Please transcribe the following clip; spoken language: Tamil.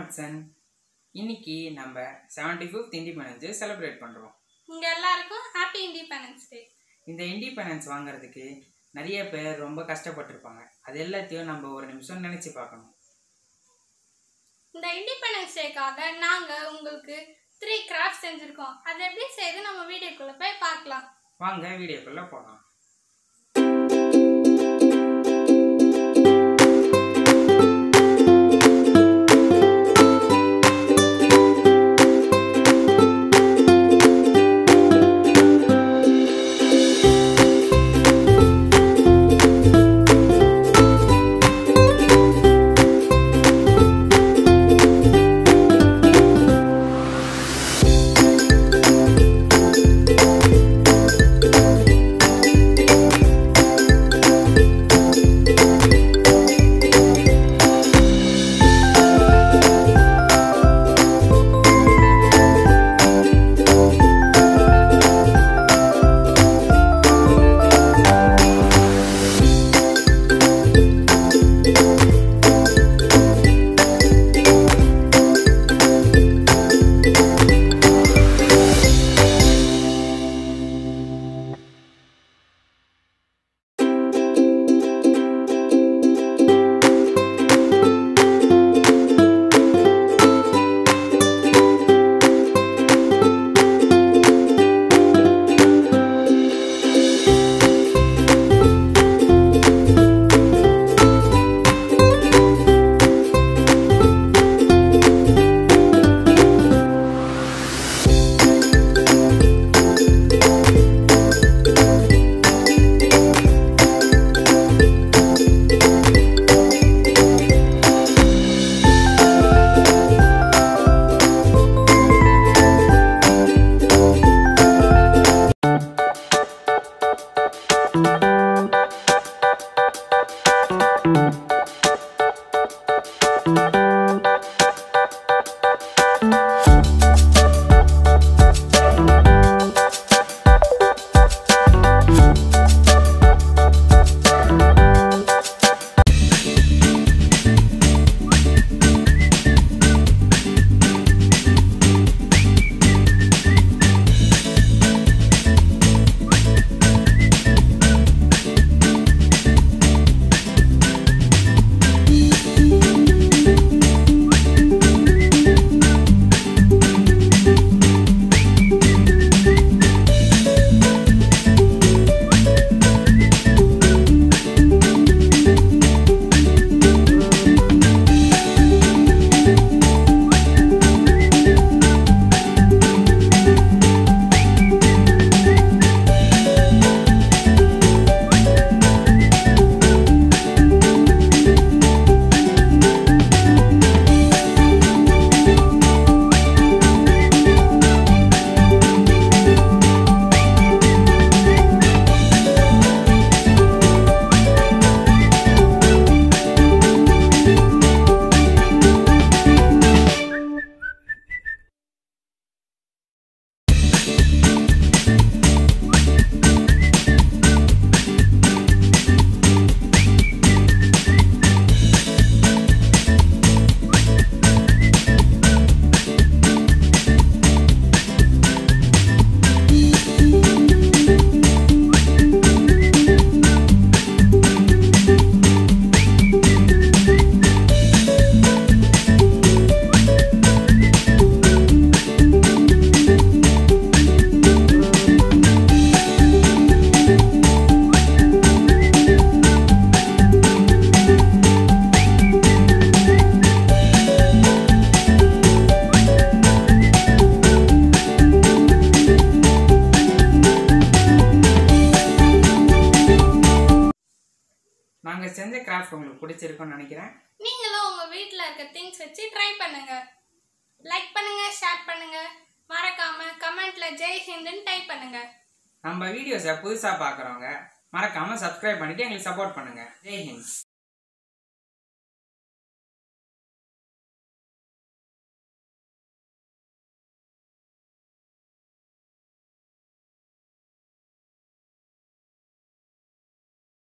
ஹட்சன் இன்னைக்கு நம்ம seventy fifth independence day celebrate பண்ணுறோம் உங்க எல்லாருக்கும் ஹாப்பி இண்டிபெண்டன்ஸ் டே இந்த இண்டிபெண்டன்ஸ் வாங்குறதுக்கு நிறைய பேர் ரொம்ப கஷ்டப்பட்டிருப்பாங்க அது எல்லாத்தையும் நம்ம ஒரு நிமிஷம் நினச்சி பார்க்கணும் இந்த இண்டிபெண்டன்ஸ் டேக்காக நாங்க உங்களுக்கு த்ரீ கிராஃப்ட் செஞ்சிருக்கோம் அதை எப்படி செய்து நம்ம வீடியோக்குள்ள போய் பார்க்கலாம் வாங்க வீடியோக்குள்ளே போகலாம் நாங்கள் செஞ்ச கிராஃப்ட் உங்களுக்கு பிடிச்சிருக்கும்னு நினைக்கிறேன் நீங்களும் உங்க வீட்ல இருக்க திங்ஸ் வச்சு ட்ரை பண்ணுங்க லைக் பண்ணுங்க ஷேர் பண்ணுங்க மறக்காம கமெண்ட்ல ஜெய் ஹிந்துன்னு டைப் பண்ணுங்க நம்ம வீடியோஸை புதுசாக பார்க்குறவங்க மறக்காமல் சப்ஸ்கிரைப் பண்ணிட்டு எங்களுக்கு சப்போர்ட் பண்ணுங்கள் ஜெய் ஹிந்த்